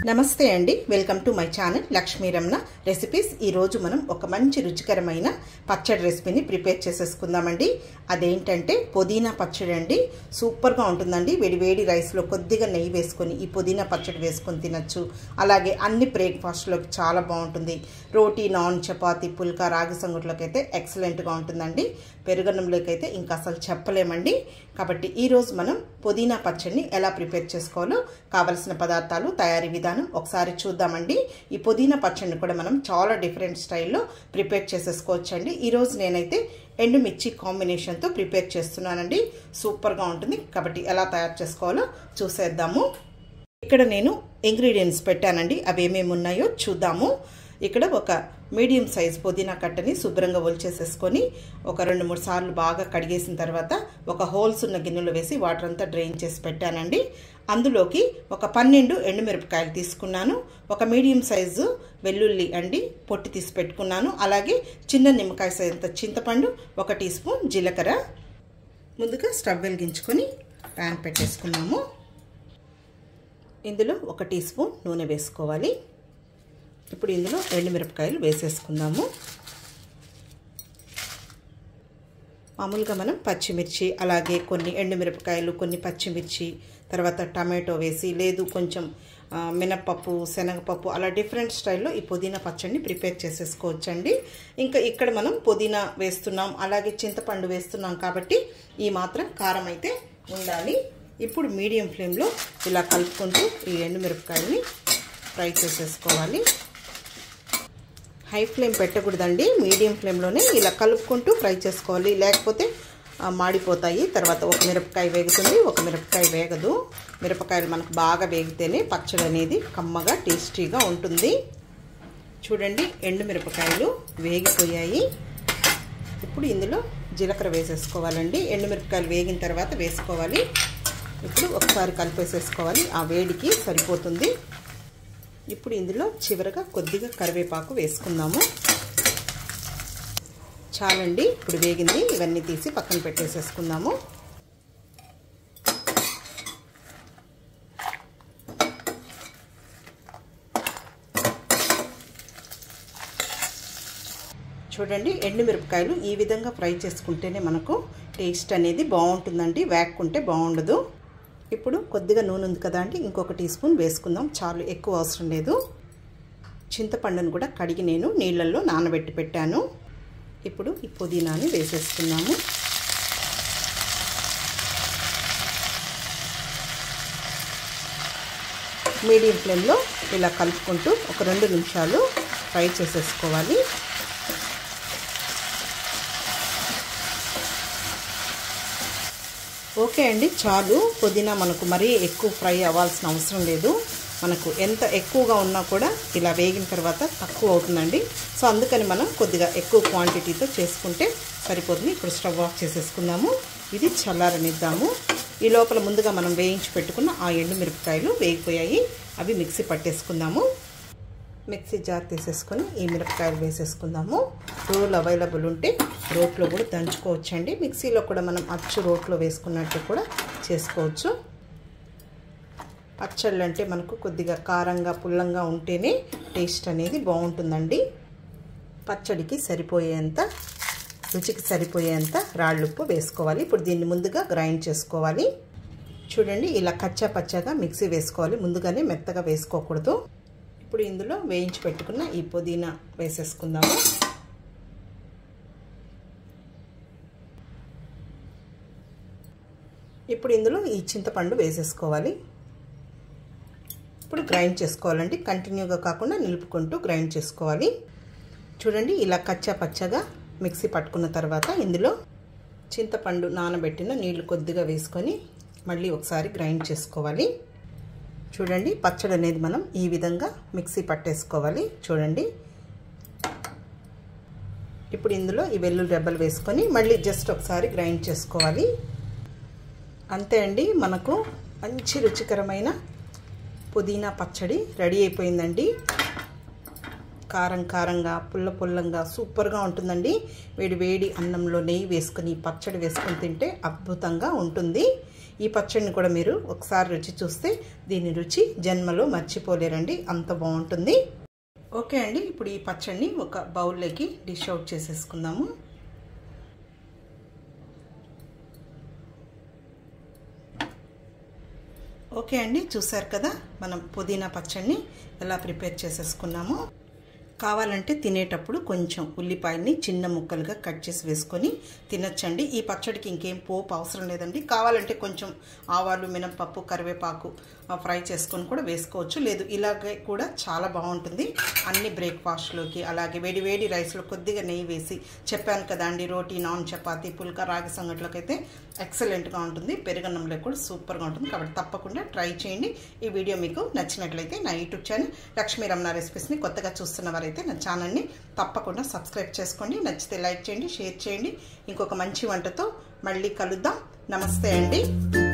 నమస్తే అండి welcome to my channel Lakshmi Ramana recipes ఈరోజు మనం ఒక మంచి రుచికరమైన పచ్చడి రెసిపీని ప్రిపేర్ చేసేసుకుందామండి అదేంటంటే పుదీనా పచ్చడి అండి సూపర్గా ఉంటుందండి వేడి వేడి రైస్లో కొద్దిగా నెయ్యి వేసుకొని ఈ పుదీనా పచ్చడి వేసుకొని తినచ్చు అలాగే అన్ని బ్రేక్ఫాస్ట్లోకి చాలా బాగుంటుంది రోటీ నాన్ చపాతీ పుల్కా రాగి సంగుట్లోకి అయితే ఎక్సలెంట్గా ఉంటుందండి పెరుగన్నంలోకి అయితే ఇంకా అసలు చెప్పలేమండి కాబట్టి ఈరోజు మనం పుదీనా పచ్చడిని ఎలా ప్రిపేర్ చేసుకోవాలో కావలసిన పదార్థాలు తయారీ విధానం ఒకసారి చూద్దామండి ఈ పుదీనా పచ్చడిని కూడా మనం చాలా డిఫరెంట్ స్టైల్లో ప్రిపేర్ చేసేసుకోవచ్చండి ఈరోజు నేనైతే ఎండుమిర్చి కాంబినేషన్తో ప్రిపేర్ చేస్తున్నానండి సూపర్గా ఉంటుంది కాబట్టి ఎలా తయారు చేసుకోవాలో చూసేద్దాము ఇక్కడ నేను ఇంగ్రీడియంట్స్ పెట్టానండి అవి ఏమేమి ఉన్నాయో చూద్దాము ఇక్కడ ఒక మీడియం సైజ్ పుదీనా కట్టని శుభ్రంగా ఒలిచేసేసుకొని ఒక రెండు మూడు సార్లు బాగా కడిగేసిన తర్వాత ఒక హోల్స్ ఉన్న గిన్నెలో వేసి వాటర్ అంతా డ్రైన్ చేసి పెట్టానండి అందులోకి ఒక పన్నెండు ఎండుమిరపకాయలు తీసుకున్నాను ఒక మీడియం సైజు వెల్లుల్లి అండి పొట్టి తీసి పెట్టుకున్నాను అలాగే చిన్న నిమ్మకాయ సైజంత చింతపండు ఒక టీ స్పూన్ జీలకర్ర ముందుగా స్టవ్ వెలిగించుకొని ప్యాన్ పెట్టేసుకున్నాము ఇందులో ఒక టీ స్పూన్ నూనె వేసుకోవాలి ఇప్పుడు ఇందులో ఎండుమిరపకాయలు వేసేసుకుందాము మామూలుగా మనం పచ్చిమిర్చి అలాగే కొన్ని ఎండుమిరపకాయలు కొన్ని పచ్చిమిర్చి తర్వాత టమాటో వేసి లేదు కొంచెం మినప్పప్పు శనగపప్పు అలా డిఫరెంట్ స్టైల్లో ఈ పుదీనా పచ్చడిని ప్రిపేర్ చేసేసుకోవచ్చండి ఇంకా ఇక్కడ మనం పుదీనా వేస్తున్నాం అలాగే చింతపండు వేస్తున్నాం కాబట్టి ఈ మాత్రం కారం అయితే ఉండాలి ఇప్పుడు మీడియం ఫ్లేమ్లో ఇలా కలుపుకుంటూ ఈ ఎండుమిరపకాయలని ఫ్రై చేసేసుకోవాలి హై ఫ్లేమ్ పెట్టకూడదండి మీడియం ఫ్లేమ్లోనే ఇలా కలుపుకుంటూ ఫ్రై చేసుకోవాలి లేకపోతే మాడిపోతాయి తర్వాత ఒక మిరపకాయ వేగుతుంది ఒక మిరపకాయ వేగదు మిరపకాయలు మనకు బాగా వేగితేనే పచ్చడి అనేది కమ్మగా టేస్టీగా ఉంటుంది చూడండి ఎండు మిరపకాయలు వేగిపోయాయి ఇప్పుడు ఇందులో జీలకర్ర వేసేసుకోవాలండి ఎండుమిరపకాయలు వేగిన తర్వాత వేసుకోవాలి ఇప్పుడు ఒకసారి కలిపేసేసుకోవాలి ఆ వేడికి సరిపోతుంది ఇప్పుడు ఇందులో చివరగా కొద్దిగా కరివేపాకు వేసుకుందాము చాలండి ఇప్పుడు వేగింది ఇవన్నీ తీసి పక్కన పెట్టేసేసుకుందాము చూడండి ఎండుమిరపకాయలు ఈ విధంగా ఫ్రై చేసుకుంటేనే మనకు టేస్ట్ అనేది బాగుంటుందండి వేక్కుంటే బాగుండదు ఇప్పుడు కొద్దిగా నూనె ఉంది కదా అండి ఇంకొక టీ స్పూన్ వేసుకుందాం చాలు ఎక్కువ అవసరం లేదు చింతపండును కూడా కడిగి నేను నీళ్ళల్లో నానబెట్టి పెట్టాను ఇప్పుడు ఈ పుదీనాని వేసేసుకున్నాము మీడియం ఫ్లేమ్లో ఇలా కలుపుకుంటూ ఒక రెండు నిమిషాలు ఫ్రై చేసేసుకోవాలి ఓకే అండి చాలు పుదీనా మనకు మరీ ఎక్కువ ఫ్రై అవ్వాల్సిన అవసరం లేదు మనకు ఎంత ఎక్కువగా ఉన్నా కూడా ఇలా వేగిన తర్వాత తక్కువ అవుతుందండి సో అందుకని మనం కొద్దిగా ఎక్కువ క్వాంటిటీతో చేసుకుంటే సరిపోతుంది ఇప్పుడు స్టవ్ ఆఫ్ చేసేసుకుందాము ఇది చల్లారనిద్దాము ఈ లోపల ముందుగా మనం వేయించి పెట్టుకున్న ఆ ఎండు మిరపకాయలు వేగిపోయాయి అవి మిక్సీ పట్టేసుకుందాము మిక్సీ జార్ తీసేసుకొని ఈ మిరపకాయలు వేసేసుకుందాము రోల్ అవైలబుల్ ఉంటే రోట్లో కూడా దంచుకోవచ్చండి మిక్సీలో కూడా మనం అచ్చు రోట్లో వేసుకున్నట్టు కూడా చేసుకోవచ్చు పచ్చళ్ళు అంటే మనకు కొద్దిగా కారంగా పుల్లంగా ఉంటేనే టేస్ట్ అనేది బాగుంటుందండి పచ్చడికి సరిపోయేంత రుచికి సరిపోయేంత రాళ్ళుప్పు వేసుకోవాలి ఇప్పుడు దీన్ని ముందుగా గ్రైండ్ చేసుకోవాలి చూడండి ఇలా కచ్చా పచ్చగా మిక్సీ వేసుకోవాలి ముందుగానే మెత్తగా వేసుకోకూడదు ఇప్పుడు ఇందులో వేయించి పెట్టుకున్న ఈ పుదీనా వేసేసుకుందాము ఇప్పుడు ఇందులో ఈ చింతపండు వేసేసుకోవాలి ఇప్పుడు గ్రైండ్ చేసుకోవాలండి కంటిన్యూగా కాకుండా నిలుపుకుంటూ గ్రైండ్ చేసుకోవాలి చూడండి ఇలా కచ్చా పచ్చగా మిక్సీ పట్టుకున్న తర్వాత ఇందులో చింతపండు నానబెట్టిన నీళ్లు కొద్దిగా వేసుకొని మళ్ళీ ఒకసారి గ్రైండ్ చేసుకోవాలి చూడండి పచ్చడి అనేది మనం ఈ విధంగా మిక్సీ పట్టేసుకోవాలి చూడండి ఇప్పుడు ఇందులో ఈ వెల్లుల్లి రెబ్బలు వేసుకొని మళ్ళీ జస్ట్ ఒకసారి గ్రైండ్ చేసుకోవాలి అంతే అండి మనకు మంచి రుచికరమైన పుదీనా పచ్చడి రెడీ అయిపోయిందండి కారం కారంగా పుల్ల పుల్లంగా సూపర్గా ఉంటుందండి వేడి వేడి అన్నంలో నెయ్యి వేసుకొని పచ్చడి వేసుకొని తింటే అద్భుతంగా ఉంటుంది ఈ పచ్చడిని కూడా మీరు ఒకసారి రుచి చూస్తే దీని రుచి జన్మలో మర్చిపోలేరండి అంత బాగుంటుంది ఓకే అండి ఇప్పుడు ఈ పచ్చడిని ఒక బౌల్లోకి డిష్ అవుట్ చేసేసుకుందాము ఓకే అండి చూసారు కదా మనం పుదీనా పచ్చడిని ఎలా ప్రిపేర్ చేసేసుకున్నాము కావాలంటే తినేటప్పుడు కొంచెం ఉల్లిపాయని చిన్న ముక్కలుగా కట్ చేసి వేసుకొని తినచ్చండి ఈ పచ్చడికి ఇంకేం పోపు అవసరం లేదండి కావాలంటే కొంచెం ఆవాలు మినపప్పు కరివేపాకు ఫ్రై చేసుకొని కూడా వేసుకోవచ్చు లేదు ఇలాగే కూడా చాలా బాగుంటుంది అన్ని బ్రేక్ఫాస్ట్లోకి అలాగే వేడి వేడి రైస్లో కొద్దిగా నెయ్యి వేసి చెప్పాను కదా అండి రోటీ నాన్ చపాతీ పుల్కా రాగి సంగట్లోకి అయితే ఎక్సలెంట్గా ఉంటుంది పెరుగన్నంలో కూడా సూపర్గా ఉంటుంది కాబట్టి తప్పకుండా ట్రై చేయండి ఈ వీడియో మీకు నచ్చినట్లయితే నా యూట్యూబ్ ఛానల్ లక్ష్మీ రమణ రెసిపీస్ని కొత్తగా చూస్తున్న వారైతే నా ఛానల్ని తప్పకుండా సబ్స్క్రైబ్ చేసుకోండి నచ్చితే లైక్ చేయండి షేర్ చేయండి ఇంకొక మంచి వంటతో మళ్ళీ కలుద్దాం నమస్తే అండి